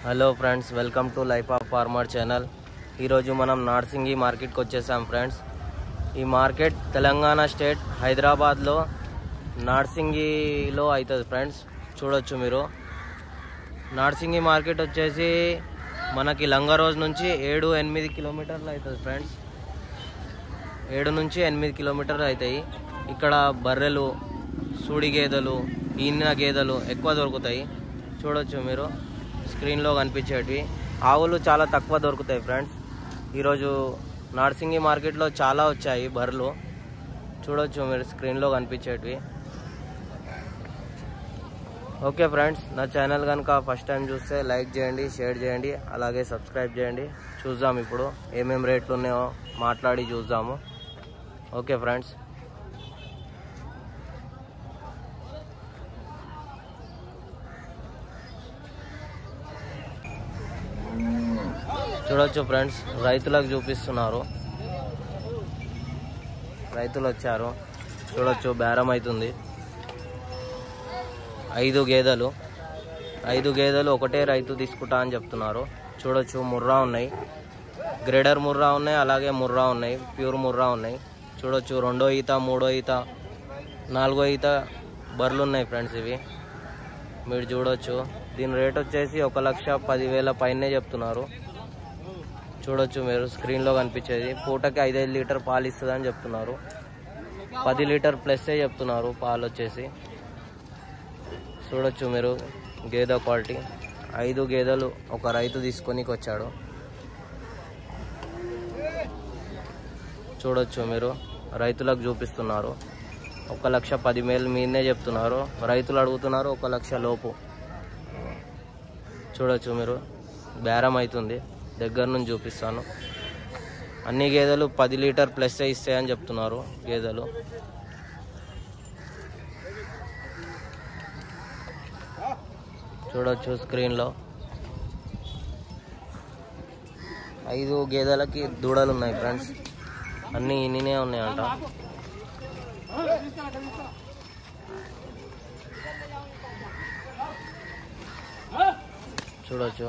hello friends welcome to life of farmer channel ఈరోజు మనం నార్సింగి మార్కెట్కి వచ్చేసాం ఫ్రెండ్స్ ఈ మార్కెట్ తెలంగాణ స్టేట్ హైదరాబాద్లో నార్సింగిలో అవుతుంది ఫ్రెండ్స్ చూడొచ్చు మీరు నార్సింగి మార్కెట్ వచ్చేసి మనకి లంగరోజ్ నుంచి ఏడు ఎనిమిది కిలోమీటర్లు అవుతుంది ఫ్రెండ్స్ ఏడు నుంచి ఎనిమిది కిలోమీటర్లు అవుతాయి ఇక్కడ బర్రెలు సూడి గేదెలు ఈన గేదెలు ఎక్కువ దొరుకుతాయి చూడొచ్చు మీరు స్క్రీన్లో కనిపించేటివి ఆవులు చాలా తక్కువ దొరుకుతాయి ఫ్రెండ్స్ ఈరోజు నార్సింగి మార్కెట్లో చాలా వచ్చాయి బర్రెలు చూడొచ్చు మీరు స్క్రీన్లో కనిపించేటివి ఓకే ఫ్రెండ్స్ నా ఛానల్ కనుక ఫస్ట్ టైం చూస్తే లైక్ చేయండి షేర్ చేయండి అలాగే సబ్స్క్రైబ్ చేయండి చూద్దాం ఇప్పుడు ఏమేమి రేట్లు ఉన్నాయో మాట్లాడి చూద్దాము ఓకే ఫ్రెండ్స్ చూడొచ్చు ఫ్రెండ్స్ రైతులకు చూపిస్తున్నారు రైతులు వచ్చారు చూడొచ్చు బేరం అవుతుంది ఐదు గేదెలు ఐదు గేదెలు ఒకటే రైతు తీసుకుంటా అని చెప్తున్నారు చూడొచ్చు ముర్రా ఉన్నాయి గ్రేడర్ ముర్రా ఉన్నాయి అలాగే ముర్రా ఉన్నాయి ప్యూర్ ముర్రా ఉన్నాయి చూడొచ్చు రెండో ఈత మూడో ఈత నాలుగో ఈత బర్రెలు ఉన్నాయి ఫ్రెండ్స్ ఇవి మీరు చూడొచ్చు దీని రేట్ వచ్చేసి ఒక లక్ష పదివేల పైనే చెప్తున్నారు చూడొచ్చు మీరు స్క్రీన్లో కనిపించేది పూటకి ఐదైదు లీటర్ పాలు ఇస్తుంది అని చెప్తున్నారు పది లీటర్ ప్లస్సే చెప్తున్నారు పాలు వచ్చేసి చూడొచ్చు మీరు గేదె క్వాలిటీ ఐదు గేదెలు ఒక రైతు తీసుకొనికి వచ్చాడు చూడొచ్చు మీరు రైతులకు చూపిస్తున్నారు ఒక లక్ష పది వేలు మీదనే చెప్తున్నారు రైతులు అడుగుతున్నారు ఒక లక్ష లోపు చూడొచ్చు మీరు బేరం అవుతుంది దగ్గర నుంచి చూపిస్తాను అన్ని గేదెలు పది లీటర్ ప్లస్ ఇస్తాయని చెప్తున్నారు గేదెలు చూడొచ్చు స్క్రీన్లో ఐదు గేదెలకి దూడలు ఉన్నాయి ఫ్రెండ్స్ అన్నీ ఇన్నినే ఉన్నాయంట చూడొచ్చు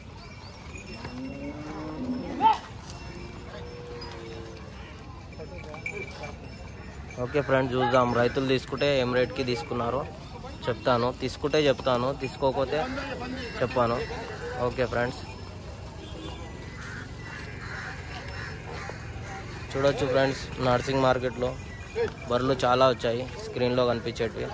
ఓకే ఫ్రెండ్స్ చూద్దాం రైతులు తీసుకుంటే ఏం రేట్కి తీసుకున్నారు చెప్తాను తీసుకుంటే చెప్తాను తీసుకోకపోతే చెప్పాను ఓకే ఫ్రెండ్స్ చూడొచ్చు ఫ్రెండ్స్ నర్సింగ్ మార్కెట్లో బర్రెలు చాలా వచ్చాయి స్క్రీన్లో కనిపించేటివి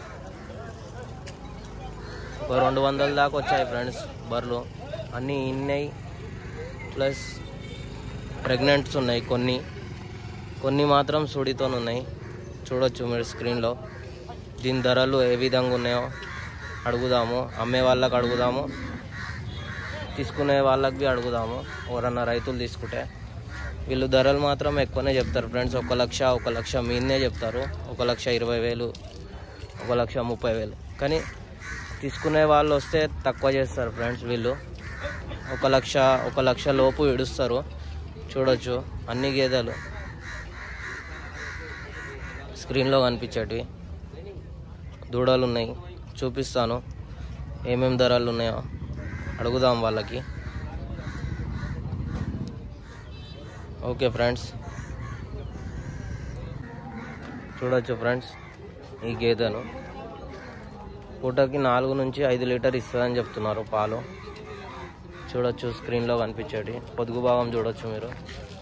ఒక రెండు వందల దాకా వచ్చాయి ఫ్రెండ్స్ బర్రెలు అన్నీ ఇన్నాయి ప్లస్ ప్రెగ్నెంట్స్ ఉన్నాయి కొన్ని కొన్ని మాత్రం సుడితో ఉన్నాయి చూడొచ్చు మీరు స్క్రీన్లో దీని ధరలు ఏ విధంగా ఉన్నాయో అడుగుదాము అమ్మే వాళ్ళకి అడుగుదాము తీసుకునే వాళ్ళకి బి అడుగుదాము ఎవరన్నా రైతులు తీసుకుంటే వీళ్ళు ధరలు మాత్రం ఎక్కువనే చెప్తారు ఫ్రెండ్స్ ఒక లక్ష ఒక లక్ష మీదనే చెప్తారు ఒక లక్ష ఇరవై వేలు ఒక లక్ష ముప్పై వేలు కానీ తీసుకునే వాళ్ళు వస్తే తక్కువ చేస్తారు ఫ్రెండ్స్ వీళ్ళు ఒక లక్ష ఒక లక్ష లోపు ఇడుస్తారు చూడొచ్చు అన్ని గేదెలు స్క్రీన్లో కనిపించేటివి దూడలు ఉన్నాయి చూపిస్తాను ఏమేమి ధరలు ఉన్నాయో అడుగుదాం వాళ్ళకి ఓకే ఫ్రెండ్స్ చూడొచ్చు ఫ్రెండ్స్ ఈ గేదెను పూటకి నాలుగు నుంచి ఐదు లీటర్ ఇస్తుందని చెప్తున్నారు పాలు చూడొచ్చు స్క్రీన్లో కనిపించేటి పొదుగు భాగం చూడొచ్చు మీరు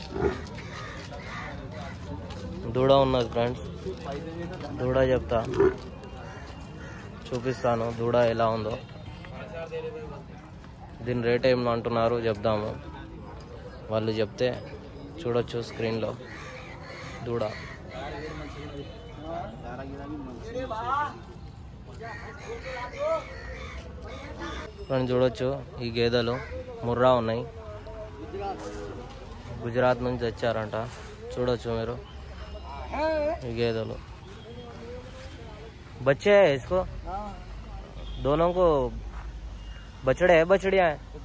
దూడ ఉన్నది ఫ్రెండ్స్ దూడ చెప్తా చూపిస్తాను దూడ ఎలా ఉందో దీని రేట్ ఏం అంటున్నారు చెప్దాము వాళ్ళు చెప్తే చూడొచ్చు స్క్రీన్లో దూడ ఫ్రెండ్స్ చూడొచ్చు ఈ గేదెలు ముర్రా ఉన్నాయి గుజరాత్ నుంచి తెచ్చారంట చూడొచ్చు మీరు ఈ గేదెలు बच्चे है इसको दोनों को బచ్చడే బచ్చడియా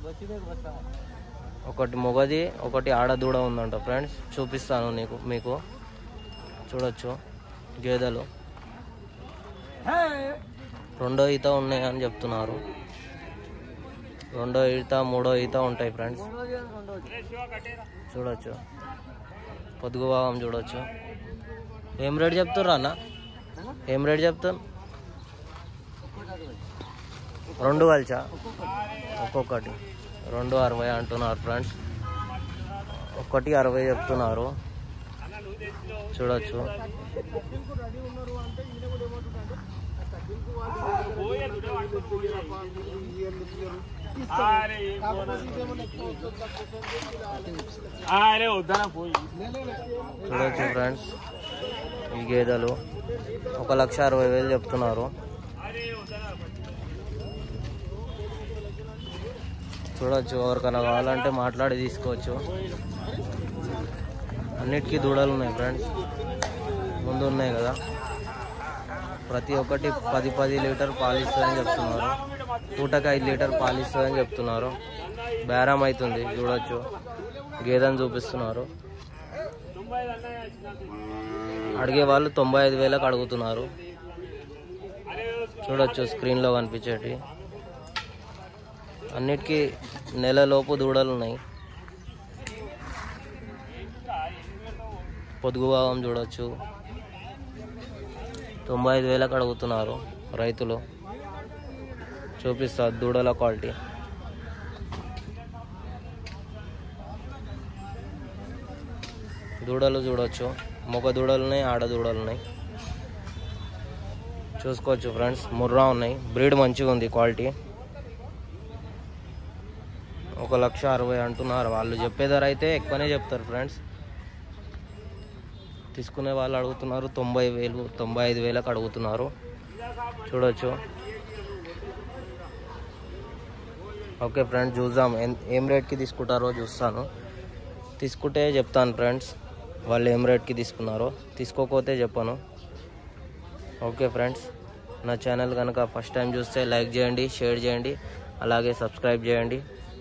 ఒకటి మొగది ఒకటి ఆడదూడ ఉందంట ఫ్రెండ్స్ చూపిస్తాను నీకు మీకు చూడొచ్చు గేదెలు రెండో ఈత ఉన్నాయి అని చెప్తున్నారు రెండో ఈత మూడో ఈత ఉంటాయి ఫ్రెండ్స్ చూడొచ్చు పొదుగు భాగం చూడొచ్చు ఏం రేట్ చెప్తుర్రా అన్న ఏం రేట్ చెప్తాను రెండు కలిసా ఒక్కొక్కటి రెండు అరవై అంటున్నారు ఫ్రెండ్స్ ఒక్కటి అరవై చెప్తున్నారు చూడొచ్చు అరే వద్దనా పోయి చూడొచ్చు ఫ్రెండ్స్ ఈ గేదెలు ఒక లక్ష అరవై వేలు చెప్తున్నారు చూడొచ్చు ఎవరికైనా కావాలంటే మాట్లాడి తీసుకోవచ్చు అన్నిటికీ దూడలు ఉన్నాయి ఫ్రెండ్స్ ముందు ఉన్నాయి కదా ప్రతి ఒక్కటి పది పది లీటర్ పాలు ఇస్తుందని చెప్తున్నారు పూటకి ఐదు లీటర్ పాలు ఇస్తుందని చెప్తున్నారు బేరం అవుతుంది చూడొచ్చు గేదెని చూపిస్తున్నారు అడిగే వాళ్ళు తొంభై ఐదు వేలకు అడుగుతున్నారు చూడొచ్చు స్క్రీన్లో కనిపించేటి అన్నిటికీ నెలలోపు దూడలు ఉన్నాయి పొదుగు భాగం చూడొచ్చు తొంభై ఐదు వేలకు అడుగుతున్నారు రైతులు చూపిస్తారు దూడల క్వాలిటీ దూడలు చూడొచ్చు మొగ దూడలు ఉన్నాయి ఆడ దూడలు ఉన్నాయి చూసుకోవచ్చు ఫ్రెండ్స్ ముర్రా ఉన్నాయి బ్రీడ్ మంచిగా ఉంది క్వాలిటీ ఒక లక్ష అరవై అంటున్నారు వాళ్ళు చెప్పే ధర అయితే ఎక్కువనే చెప్తారు ఫ్రెండ్స్ తీసుకునే వాళ్ళు అడుగుతున్నారు తొంభై వేలు తొంభై ఐదు వేలకు అడుగుతున్నారు చూడొచ్చు ఓకే ఫ్రెండ్స్ చూద్దాం ఎన్- ఏం రేట్కి తీసుకుంటారో చూస్తాను తీసుకుంటే చెప్తాను ఫ్రెండ్స్ వాళ్ళు ఏం రేట్కి తీసుకున్నారో తీసుకోకపోతే చెప్పను ఓకే ఫ్రెండ్స్ నా ఛానల్ కనుక ఫస్ట్ టైం చూస్తే లైక్ చేయండి షేర్ చేయండి అలాగే సబ్స్క్రైబ్ చేయండి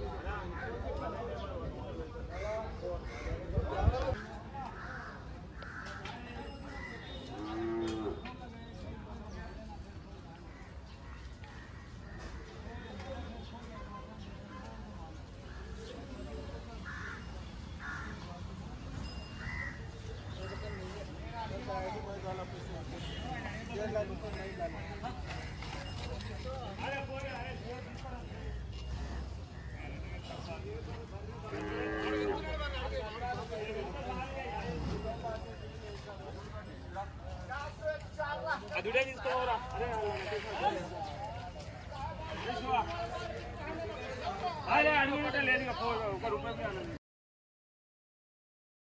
అదుడే తీసుకోరా అరే అరే అడుగుంటే లేదు ఇక పో, ఒక రూపాయి